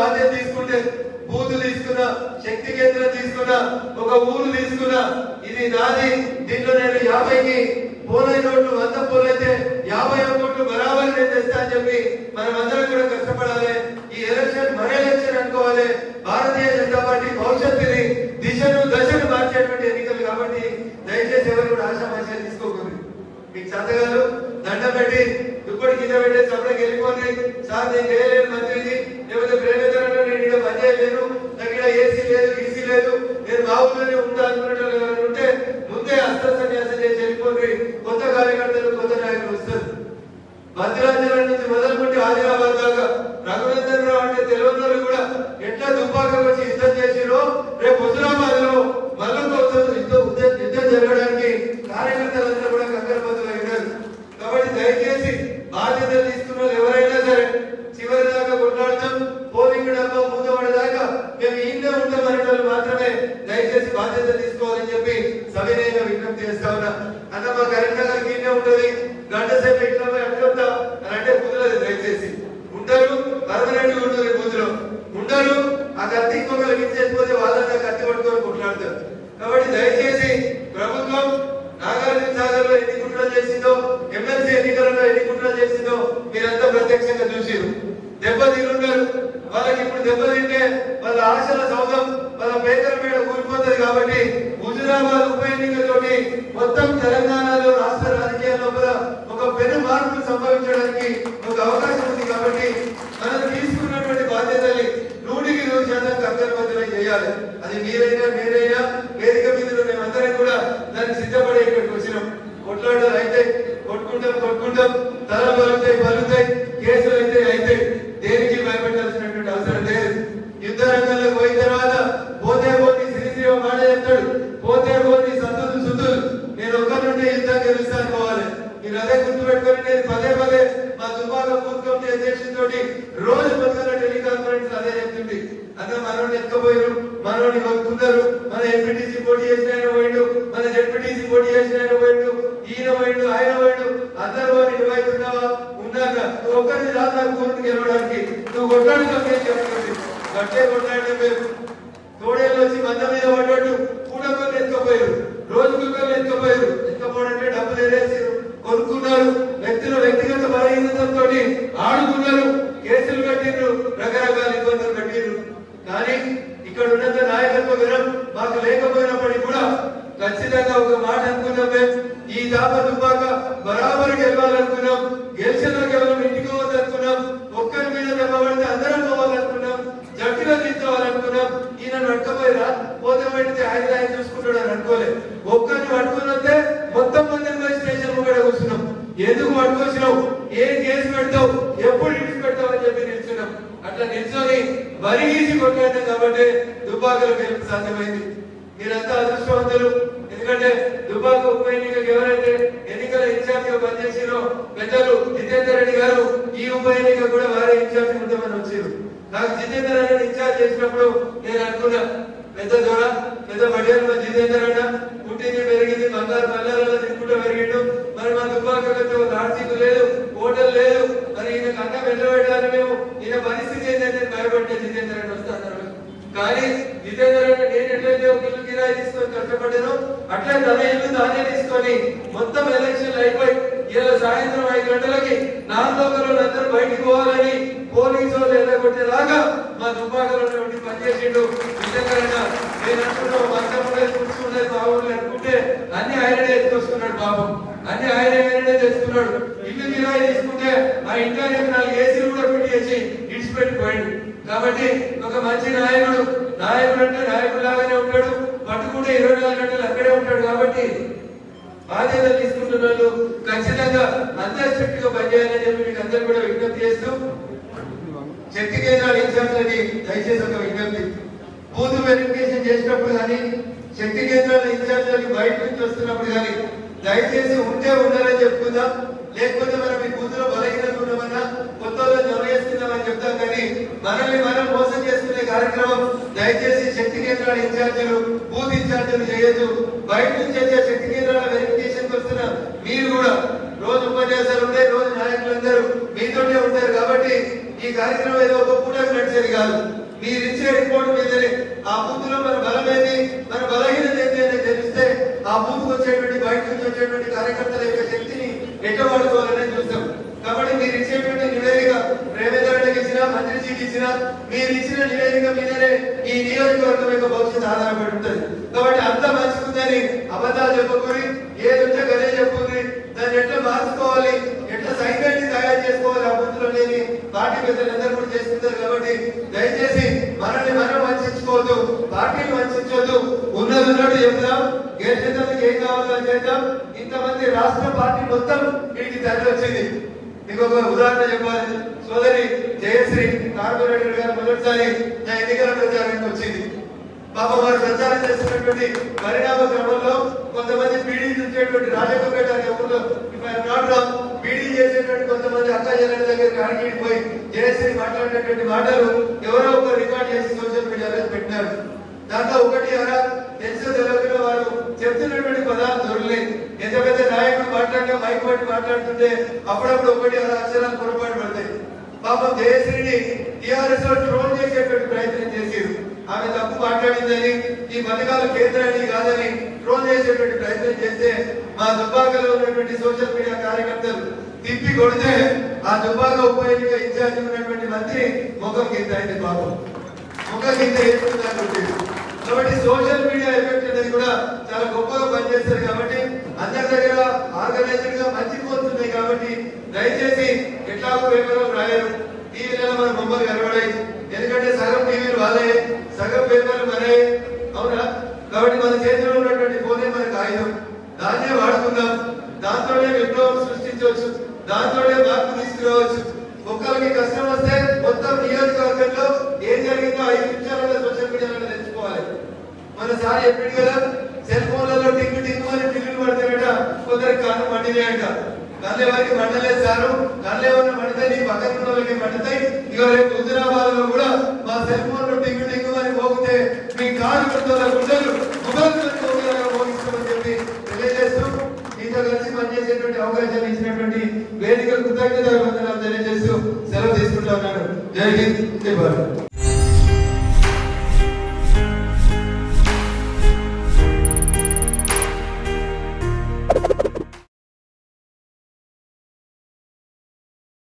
బాధ్యత తీసుకుంటే బూత్ తీసుకున్నా శక్తి కేంద్రం తీసుకున్నా ఒక ఊరు తీసుకున్నా ఇది నాది దీంట్లో నేను యాభైకి పోలైన ఓట్లు వంద పోలైతే యాభై ఓట్లు బరాబర్ నేను తెస్తా అని చెప్పి మనం అందరం కూడా కష్టపడాలి ఈ ఎలక్షన్ మన ఎలక్షన్ అనుకోవాలి భారతీయ జనతా పార్టీ భవిష్యత్తుని దిశను దశను మార్చేటువంటి ఎన్నికలు కాబట్టి దయచేసి ఎవరు కూడా ఆశామాషాలు తీసుకోకూడదు మీకు చదగాలు దండం పెట్టి దుప్పటి కింద పెట్టి చప్పటికి వెళ్ళిపోండి సార్ నేను చేయలేను మంత్రిని లేకపోతే ప్రేమితరంలో నేను ఇక్కడ పని చేయలేను నాకు ఇక్కడ ఏసీ లేదు ఈసీ లేదు నేను మా ఊళ్ళోనే ఉంటా అనుకునేటోళ్ళు ఎవరైనా ఉంటే ముందే అస్త సన్యాసం చేసి వెళ్ళిపోండి కొత్త కార్యకర్తలు కొత్త నాయకులు వస్తారు భద్రాచలం నుంచి మొదలుకుంటే ఆదిలాబాద్ దాకా రఘునందన్ రావు అంటే తెలియని కూడా ఎట్లా దుబ్బాక వచ్చి యుద్ధం చేసిరో రేపు హుజురాబాద్ లో మళ్ళీ యుద్ధం యుద్ధం యుద్ధం జరగడానికి కార్యకర్తలందరూ కూడా కంగారుబద్దులు అయినారు కాబట్టి దయచేసి బాధ్యతలు తీసుకున్న వాళ్ళు ఎవరైనా సరే చివరి దాకా కొట్లాడతాం పోలింగ్ డబ్బా మూతపడేదాకా మేము ఈయనే ఉంటాం అనే వాళ్ళు మాత్రమే దయచేసి బాధ్యత తీసుకోవాలని చెప్పి సవినయంగా విజ్ఞప్తి చేస్తా ఉన్నా అన్న మా కరీంనగర్ ఈయనే ఉంటది గంట సేపు ఇట్లా పోయి అట్లా అని అంటే కుదరదు దయచేసి ఉంటారు పర్మనెంట్ ఉంటుంది బూత్లో ఉండరు ఆ కత్తి ఇంకొకరు ఇచ్చేసిపోతే వాళ్ళంతా కత్తి పట్టుకొని కొట్లాడతారు కాబట్టి దయచేసి ప్రభుత్వం నాగార్జున సాగర్ లో ఎన్ని కుట్రలు చేసిందో ఎమ్మెల్సీ ఎన్నికలలో ఎన్ని కుట్రలు చేసిందో మీరంతా ప్రత్యక్షంగా చూసిరు దెబ్బ తిరున్నారు వాళ్ళకి ఇప్పుడు దెబ్బ తింటే వాళ్ళ ఆశల సౌధం వాళ్ళ పేదల మీద కూలిపోతుంది కాబట్టి హుజురాబాద్ ఉప ఎన్నికతోటి మొత్తం తెలంగాణలో రాష్ట్ర రాజకీయాల లోపల ఒక పెను మార్పులు సంభవించడానికి ఒక అవకాశం ఉంది కాబట్టి మనం తీసుకున్నటువంటి బాధ్యతల్ని నూటికి నూరు శాతం కర్తవ్యబద్ధులై చేయాలి అది మీరైనా మీరైనా వేదిక మీద ఉన్న మేమందరం కూడా దానికి సిద్ధపడే ఇక్కడికి వచ్చినాం కొట్లాటలు అయితే కొట్టుకుంటాం కొట్టుకుంటాం తల పలుతాయి పలుతాయి కేసులు అయితే అయితే దేనికి భయపెట్టాల్సినటువంటి అవసరం లేదు యుద్ధ రంగంలోకి పోయిన తర్వాత పోతే పోతే శ్రీశ్రీవ మాట చెప్తాడు పోతే పోతే సత్తులు సుతులు నేను ఒక్కరుంటే యుద్ధం గెలుస్తాను పోవాలి మీరు అదే గుర్తుపెట్టుకొని నేను పదే పదే మా దుబ్బాక బూత్ కమిటీ అధ్యక్షుడితోటి రోజు పొద్దున్న టెలికాన్ఫరెన్స్ అదే చెప్తుంది అన్న మనోడిని ఎత్తుకపోయారు మనోడిని కొనుక్కున్నారు మన ఎంపీటీసీ పోటీ చేసిన ఆయన పోయిండు మన జడ్పీటీసీ పోటీ చేసిన ఆయన పోయిండు ఈయన పోయిండు ఆయన పోయిండు అందరూ వాడిని ఇటువైపున్నావా ఉన్నాక నువ్వు ఒక్కరిని రాదు నాకు కూతురు గెలవడానికి నువ్వు కొట్లాడుతావు నేను చెప్తుంది గట్టే కొట్లాడే పేరు తోడేళ్ళు వచ్చి మంద మీద పడ్డట్టు కూడకొని ఎత్తుకపోయారు రోజుకొకరు ఎత్తుకపోయారు ఎత్తుకపోవడంటే డబ్బులు ఎరేసారు కొనుక్కున్నారు వ్యక్తుల వ్యక్తిగత బలహీనతతో ఆడుకున్నారు కేసులు కట్టిండ్రు రకరకాల ఇబ్బందులు కట్టిండ్రు కానీ ఇక్కడ ఉన్నంత నాయకత్వ గుణం మాకు లేకపోయినప్పటికీ కూడా ఖచ్చితంగా ఒక మాట అనుకున్నాం మేము ఈ దాప దుబ్బాక బరాబర్ గెలవాలనుకున్నాం గెలిచిన కేవలం ఇంటికి పోవాలనుకున్నాం ఒక్కరి మీద దెబ్బ పడితే అందరం పోవాలనుకున్నాం జట్టులో తీసుకోవాలనుకున్నాం ఈయన పట్టుకపోయిరా పోతే పడితే ఆయన ఆయన చూసుకుంటాడు అని అనుకోలే ఒక్కరిని పట్టుకుని వస్తే మొత్తం మంది పోయి స్టేషన్ ముంగడ కూర్చున్నాం ఎందుకు పట్టుకొచ్చినావు ఏ కేసు పెడతావు ఎప్పుడు ఇడిచి పెడతావు అని చెప్పి నిల్చున్నాం అట్లా నిల్చొని వరిగీసి కొట్లాడినాం కాబట్టి దుబ్బాకలు గెలుపు సాధ్యమైంది మీరంతా అదృష్టవంతులు ఎందుకంటే దుబ్బాక ఉప ఎన్నికకి ఎవరైతే ఎన్నికల ఇన్ఛార్జ్ గా పనిచేసిరో పెద్దలు జితేందర్ రెడ్డి గారు ఈ ఉప ఎన్నిక కూడా వారే ఇన్ఛార్జ్ ఉంటామని వచ్చారు నాకు జితేందర్ రెడ్డి ఇన్ఛార్జ్ చేసినప్పుడు నేను అనుకున్నా పెద్ద దొర పెద్ద మడియాల జితేందర్ అన్న పుట్టింది పెరిగింది బంగారు పల్లెలలో తిరుగుతూ పెరిగిండు మరి మా దుబ్బాకలతో ఆర్థిక లేదు హోటల్ లేదు మరి ఈయన కన్న వెళ్ళబెట్టాలి మేము ఈయన పరిస్థితి ఏంటంటే భయపడ్డా జితేందర్ రెడ్డి వస్తాను కానీ జితేందర్ రెడ్డి నేను ఎట్లయితే ఒక ఇల్లు కిరాయి తీసుకొని కష్టపడ్డానో అట్లే తన ఇల్లు తానే తీసుకొని మొత్తం ఎలక్షన్లు అయిపోయి ఇలా సాయంత్రం ఐదు గంటలకి నాలుగు లోకలు అందరూ బయటికి పోవాలని పోలీసు వాళ్ళు ఎల్లగొట్టేలాగా మా దుబ్బాకలో ఉండి పనిచేసిండు నిజంగా నేను అనుకున్నాం మంచం ఉండేది కుర్చీ ఉండేది మా ఊళ్ళో అనుకుంటే అన్ని ఆయననే ఎత్తుకొస్తున్నాడు పాపం అన్ని ఆయన ఆయననే తెచ్చుకున్నాడు ఇల్లు కిరాయి తీసుకుంటే ఆ ఇంట్లో నాలుగు ఏసీలు కూడా పెట్టి చేసి ఇడిచిపెట్టిపోయాడు కాబట్టి ఒక మంచి నాయకుడు నాయకుడు అంటే నాయకుడు లాగానే ఉంటాడు పట్టుకుంటే ఇరవై నాలుగు గంటలు అక్కడే ఉంటాడు కాబట్టి బాధ్యతలు తీసుకుంటున్న వాళ్ళు ఖచ్చితంగా అంతా స్ట్రిక్ట్ గా పనిచేయాలని చెప్పి మీకు అందరూ కూడా విజ్ఞప్తి చేస్తూ శక్తి కేంద్రాల ఇన్ఛార్జ్లకి దయచేసి ఒక విజ్ఞప్తి బూత్ వెరిఫికేషన్ చేసినప్పుడు కానీ శక్తి కేంద్రాల ఇన్ఛార్జ్లకి బయట నుంచి వస్తున్నప్పుడు కానీ దయచేసి ఉంటే ఉండాలని చెప్పుకుందాం లేకపోతే మనం ఈ బూత్ లో బలహీనత ఉండమన్నా కొత్త వాళ్ళని జమ చేసుకుందామని చెప్తాం కానీ మనల్ని మనం మోసం చేసుకునే కార్యక్రమం దయచేసి శక్తి కేంద్రాల ఇన్ఛార్జీలు బూత్ ఇన్ఛార్జీలు చేయొద్దు బయట నుంచి వచ్చే శక్తి కేంద్రాల వెరిఫికేషన్ వస్తున్న మీరు కూడా రోజు ఉపన్యాసాలు ఉంటాయి రోజు నాయకులందరూ మీతోనే ఉంటారు కాబట్టి ఈ కార్యక్రమం ఏదో ఒక పూటకు నడిచేది కాదు మీరు ఇచ్చే రిపోర్ట్ మీదనే ఆ బూత్ లో మన బలమేది మన బలహీనత ఏంటి అనేది తెలిస్తే ఆ బూత్ వచ్చేటువంటి బయట నుంచి వచ్చేటువంటి కార్యకర్తల యొక్క శక్తిని ఎట్లా వాడుకోవాలనే చూస్తాం కాబట్టి మీరు ఇచ్చేటువంటి నివేదిక రేవేంద్ర రెడ్డికి ఇచ్చినా మంత్రిజీకి ఇచ్చినా మీరు ఇచ్చిన నివేదిక మీదనే ఈ నియోజకవర్గం యొక్క భవిష్యత్తు ఆధారపడి ఉంటుంది కాబట్టి అంత మంచిగుందని అబద్ధాలు చెప్పకూరి ఏది ఉంటే గదే చెప్పుకుని దాన్ని ఎట్లా మార్చుకోవాలి ఎట్లా సైకాన్ని తయారు చేసుకోవాలి అభివృద్ధిలో లేని పార్టీ పెద్దలందరూ కూడా చేసుకుంటారు కాబట్టి దయచేసి మనల్ని మనం వంచుకోవద్దు పార్టీని వంచొద్దు ఉన్నది ఉన్నట్టు చెప్తాం గెలిచేందుకు ఏం కావాలో అది చేద్దాం ఇంతమంది రాష్ట్ర పార్టీ మొత్తం వీటికి తరలి వచ్చింది మీకు ఒక ఉదాహరణ చెప్పాలి సోదరి జయశ్రీ కార్పొరేటర్ గారు మొదటిసారి నా ఎన్నికల ప్రచారానికి వచ్చింది పాప వారు ప్రచారం చేస్తున్నటువంటి పరిణామ క్రమంలో కొంతమంది పీడీ నుంచేటువంటి రాజకపేట అనే ఊర్లో నాట్ పీడీ చేసేటువంటి కొంతమంది అక్క చెల్లెల దగ్గరికి అడిగి పోయి జయశ్రీ మాట్లాడినటువంటి మాటలు ఎవరో ఒకరు రికార్డ్ చేసి సోషల్ మీడియాలో పెట్టినారు దాంట్లో ఒకటి ఎవరా తెలుసు తెలియకుండా వారు చెప్తున్నటువంటి పదాలు దొరలేదు ఎంత పెద్ద నాయకుడు మాట్లాడినా మైక్ పట్టి మాట్లాడుతుంటే అప్పుడప్పుడు ఒకటి అర అక్షరాలు పొరపాటు పడతాయి పాపం జయశ్రీని టిఆర్ఎస్ లో ట్రోల్ చేసేటువంటి ప్రయత్నం చేసేది ఆమె తప్పు మాట్లాడిందని ఈ పథకాలు కేంద్రాన్ని కాదని ట్రోల్ చేసేటువంటి ప్రయత్నం చేస్తే మా దుబ్బాకలో ఉన్నటువంటి సోషల్ మీడియా కార్యకర్తలు తిప్పి కొడితే ఆ దుబ్బాక ఉప ఎన్నిక ఇన్ఛార్జ్ ఉన్నటువంటి మంత్రి ముఖం కింద అయింది పాపం ముఖం కింద వేసుకున్నటువంటి కాబట్టి సోషల్ మీడియా ఎఫెక్ట్ అనేది కూడా చాలా గొప్పగా పనిచేస్తారు కాబట్టి అందరి దగ్గర ఆర్గనైజ్డ్ గా మంచి పోతున్నాయి కాబట్టి దయచేసి ఎట్లాగో పేపర్లు రాయరు టీవీలలో మన బొమ్మలు కనబడాయి ఎందుకంటే సగం టీవీలు వాళ్ళే సగం పేపర్లు మరే అవునా కాబట్టి మన చేతిలో ఉన్నటువంటి ఫోనే మనకు ఆయుధం దాన్నే వాడుకుందాం దాంతోనే విప్లవం సృష్టించవచ్చు దాంతోనే మార్పు తీసుకురావచ్చు ఒక్కరికి కష్టం వస్తే మొత్తం నియోజకవర్గంలో ఏం జరిగిందో ఐదు నిమిషాలలో సోషల్ మీడియాలో తెచ్చుకోవాలి మన సార్ చెప్పాడు కదా సెల్ ఫోన్లలో టింగు టింగు అని పిల్లులు పడతారట కొందరికి కన్ను మండినాయంట కళ్ళు ఎవరికి మండలేదు సారు కళ్ళు ఏమన్నా మండితే నీ పక్కన ఉన్న వాళ్ళకి మండుతాయి ఇక రేపు హుజురాబాద్ లో కూడా మా సెల్ ఫోన్ లో టింగు టింగు అని మోగితే మీ కారు గుర్తుల గుడ్డలు గుబలు మోగిస్తామని చెప్పి తెలియజేస్తూ మీతో కలిసి పనిచేసేటువంటి అవకాశాలు ఇచ్చినటువంటి వేదిక కృతజ్ఞతలు వందనాలు తెలియజేస్తూ సెలవు తీసుకుంటా ఉన్నాను జై హింద్ జై భారత్